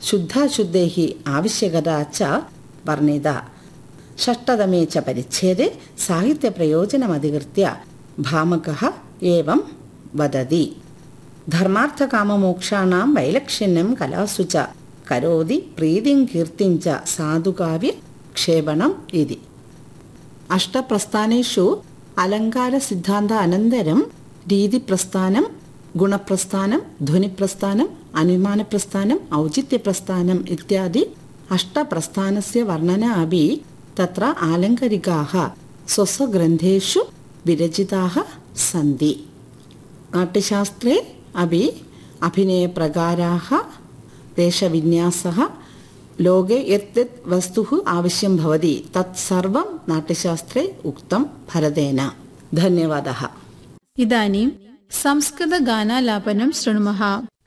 शुद्धाशुद्धैः आवश्यकता च वर्णिता षष्टतमे च परिच्छेदे साहित्यप्रयोजनमधिकृत्य भामकः एवं वदति धर्मार्थकाममोक्षाणां वैलक्षण्यं कलासु च करोति प्रीतिं कीर्तिं च साधुकाव्यक्षेपणम् इति अष्टप्रस्थानेषु अलङ्कारसिद्धान्त अनन्तरं രീതിപ്രസ്ഥാനം ഗുണപ്രസ്ഥാനം ധ്വനിപ്രസ്ഥാനം അനുമാനപ്രസ്ഥാനം ഔചിത്യപ്രസ്ഥാനം ഇത്യാദി അഷ്ടപ്രസ്ഥാനस्य वर्णना अपि तत्र आलङ्कारिकाः स्वस्वग्रन्थेषु विरचिताः सन्ति नाट्यशास्त्रे अपि अभिनयप्रकाराः वेषविन्यासः लोके यत् यत् वस्तुः आवश्यं भवति तत् सर्वं नाट्यशास्त्रे उक्तं भरतेन धन्यवादः इदानीं संस्कृतगानालापनं शृणुमः